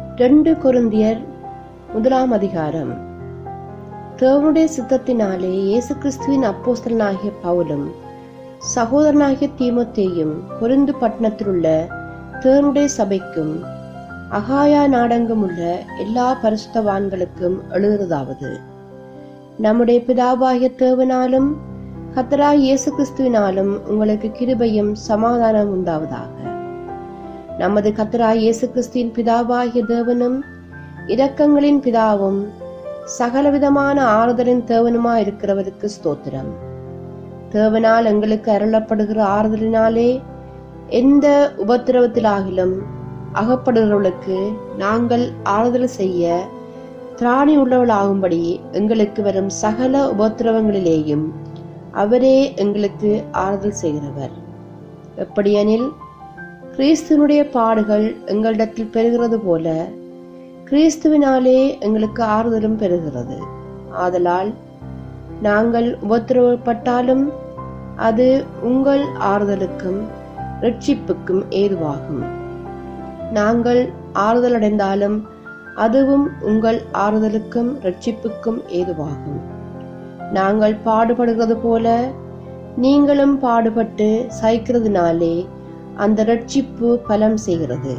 ரெண்டு கொருந்தியர் முதலாம் அதிகாரம் தேவனுடைய சித்தத்தினாலே இயேசு கிறிஸ்துவின் அப்போஸ்தலனாகிய பவுலும் சகோதரனாகிய தீமோத்தேயும் கொரிந்து பட்டணத்திலுள்ள தேவனுடைய சபைக்கும் அகாயா நாடெங்கும் உள்ள எல்லா பரிசுத்தவான்களுக்கும் எழுதுவதாவது நம்முடைய பிதாவாகிய தேவனாலும் கத்தராய் இயேசு கிறிஸ்துவினாலும் உங்களுக்கு கிருபையும் சமாதானம் உண்டாவதாக நமது கத்தராய் இயேசு கிறிஸ்துவின் பிதாவாகிய தேவனும் இரக்கங்களின் பிதாவும் சகலவிதமான ஆறுதலின் தேவனுமா இருக்கிறவருக்கு ஸ்தோத்திரம் தேவனால் எங்களுக்கு அருளப்படுகிற ஆறுதலினாலே எந்த உபத்திரவத்திலாகிலும் அகப்படுகிறவர்களுக்கு நாங்கள் ஆறுதல் செய்ய திராணி உள்ளவளாகும்படி எங்களுக்கு வரும் சகல உபத்திரவங்களிலேயும் அவரே எங்களுக்கு ஆறுதல் செய்கிறவர் எப்படியெனில் கிறிஸ்துவனுடைய பாடுகள் எங்களிடத்தில் பெறுகிறது போல கிறிஸ்துவினாலே எங்களுக்கு ஆறுதலும் பெறுகிறது ஆதலால் நாங்கள் உபத்திரவப்பட்டாலும் அது உங்கள் ஆறுதலுக்கும் ரட்சிப்புக்கும் ஏதுவாகும் நாங்கள் ஆறுதல் அடைந்தாலும் அதுவும் உங்கள் ஆறுதலுக்கும் ரட்சிப்புக்கும் ஏதுவாகும் நாங்கள் பாடுபடுகிறது போல நீங்களும் பாடுபட்டு சகிக்கிறதுனாலே அந்த ரட்சிப்பு பலம் செய்கிறது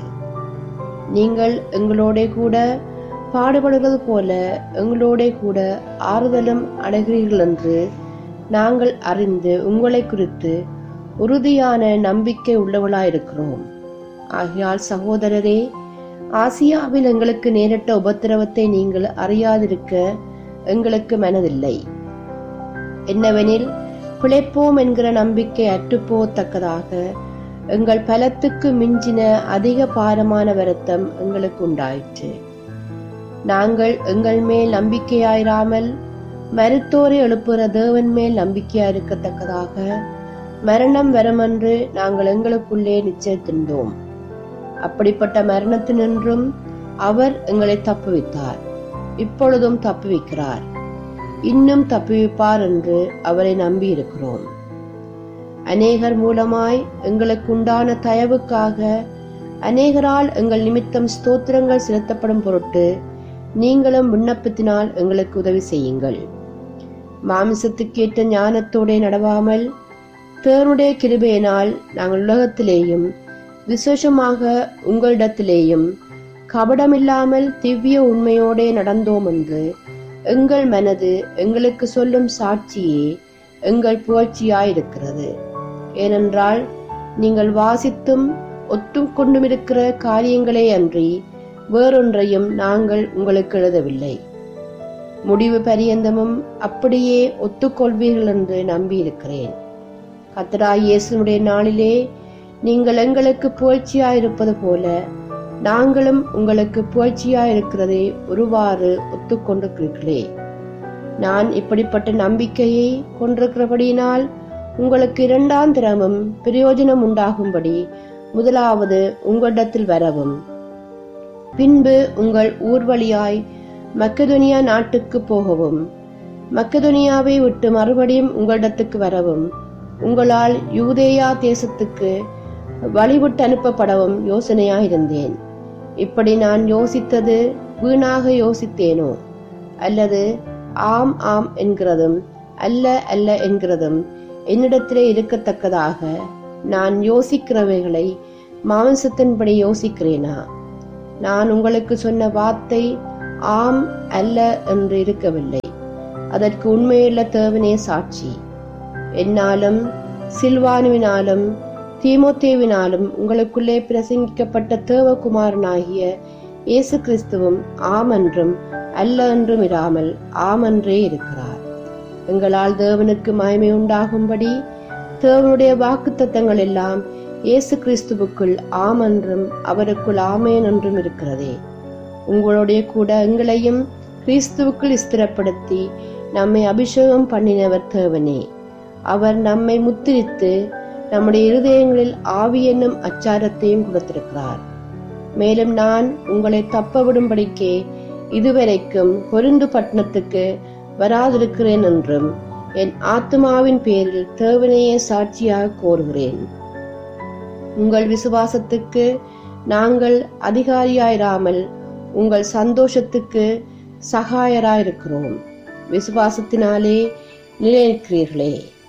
நீங்கள் எங்களோட கூட பாடுபடுகிறது போல எங்களோட கூட ஆறுதலும் அடைகிறீர்கள் என்று நாங்கள் அறிந்து உங்களை குறித்து உறுதியான நம்பிக்கை உள்ளவளாயிருக்கிறோம் ஆகையால் சகோதரரே ஆசியாவில் எங்களுக்கு நேரிட்ட உபத்திரவத்தை நீங்கள் அறியாதிருக்க எங்களுக்கு மனதில்லை என்னவெனில் பிழைப்போம் என்கிற நம்பிக்கை அற்றுப்போத்தக்கதாக எங்கள் பலத்துக்கு மிஞ்சின அதிக பாரமான வருத்தம் எங்களுக்கு உண்டாயிற்று நாங்கள் எங்கள் மேல் நம்பிக்கையாயிராமல் மருத்தோரை எழுப்புகிற தேவன் மேல் நம்பிக்கையாயிருக்கத்தக்கதாக மரணம் வருமென்று நாங்கள் எங்களுக்குள்ளே நிச்சயத்திருந்தோம் அப்படிப்பட்ட மரணத்தினின்றும் அவர் எங்களை தப்புவித்தார் இப்பொழுதும் தப்புவிக்கிறார் இன்னும் தப்புவிப்பார் என்று அவரை நம்பியிருக்கிறோம் அநேகர் மூலமாய் எங்களுக்கு உண்டான தயவுக்காக அநேகரால் எங்கள் நிமித்தம் ஸ்தோத்திரங்கள் செலுத்தப்படும் பொருட்டு நீங்களும் விண்ணப்பத்தினால் எங்களுக்கு உதவி செய்யுங்கள் மாமிசத்துக்கேற்ற ஞானத்தோடே நடவாமல் தேவனுடைய கிருபையினால் நாங்கள் உலகத்திலேயும் விசேஷமாக உங்களிடத்திலேயும் கபடமில்லாமல் திவ்ய உண்மையோடே நடந்தோம் என்று எங்கள் மனது எங்களுக்கு சொல்லும் சாட்சியே எங்கள் புகழ்ச்சியாயிருக்கிறது ஏனென்றால் நீங்கள் வாசித்தும் ஒத்துக்கொண்டும் இருக்கிற காரியங்களே அன்றி வேறொன்றையும் நாங்கள் உங்களுக்கு எழுதவில்லை முடிவு பரியந்தமும் அப்படியே ஒத்துக்கொள்வீர்கள் என்று நம்பியிருக்கிறேன் கத்தராய் இயேசுனுடைய நாளிலே நீங்கள் எங்களுக்கு புகழ்ச்சியாயிருப்பது போல நாங்களும் உங்களுக்கு புகழ்ச்சியாயிருக்கிறதை ஒருவாறு ஒத்துக்கொண்டிருக்கிறீர்களே நான் இப்படிப்பட்ட நம்பிக்கையை கொண்டிருக்கிறபடியினால் உங்களுக்கு இரண்டாம் திறமும் பிரயோஜனம் உண்டாகும்படி முதலாவது உங்களிடத்தில் வரவும் பின்பு உங்கள் ஊர்வழியாய் மக்கதுனியா நாட்டுக்கு போகவும் மக்கதுனியாவை விட்டு மறுபடியும் உங்களிடத்துக்கு வரவும் உங்களால் யூதேயா தேசத்துக்கு வழிவிட்டு அனுப்பப்படவும் யோசனையாயிருந்தேன் இப்படி நான் யோசித்தது வீணாக யோசித்தேனோ அல்லது ஆம் ஆம் என்கிறதும் அல்ல அல்ல என்கிறதும் என்னிடத்திலே இருக்கத்தக்கதாக நான் யோசிக்கிறவைகளை மாംசத்தின்படி யோசிக்கிறேனா நான் உங்களுக்கு சொன்ன வார்த்தை ஆம் அல்ல என்று இருக்கவில்லை அதற்கு உண்மையுள்ள தேவனே சாட்சி என்னாலும் சில்வானுவினாலும் தீமோத்தேவினாலும் உங்களுக்குள்ளே பிரசங்கிக்கப்பட்ட தேவகுமாரனாகிய இயேசு கிறிஸ்துவும் ஆம் என்றும் அல்ல என்றும் இராமல் ஆம் என்றே இருக்கிறார் எங்களால் தேவனுக்கு மகிமை உண்டாகும்படி தேவனுடைய வாக்கு தத்தங்கள் எல்லாம் இயேசு கிறிஸ்துவுக்குள் ஆம் என்றும் அவருக்குள் ஆமேன் என்றும் இருக்கிறதே உங்களுடைய கூட எங்களையும் கிறிஸ்துவுக்குள் ஸ்திரப்படுத்தி நம்மை அபிஷேகம் பண்ணினவர் தேவனே அவர் நம்மை முத்திரித்து நம்முடைய இருதயங்களில் ஆவி என்னும் அச்சாரத்தையும் கொடுத்திருக்கிறார் மேலும் நான் உங்களை தப்ப விடும்படிக்கே இதுவரைக்கும் கொருந்து பட்டணத்துக்கு வராதிருக்கிறேன் என்றும் என் ஆத்மாவின் பேரில் தேவனையே சாட்சியாக கோருகிறேன் உங்கள் விசுவாசத்துக்கு நாங்கள் அதிகாரியாயிராமல் உங்கள் சந்தோஷத்துக்கு சகாயராயிருக்கிறோம் விசுவாசத்தினாலே நிலைநிற்கிறீர்களே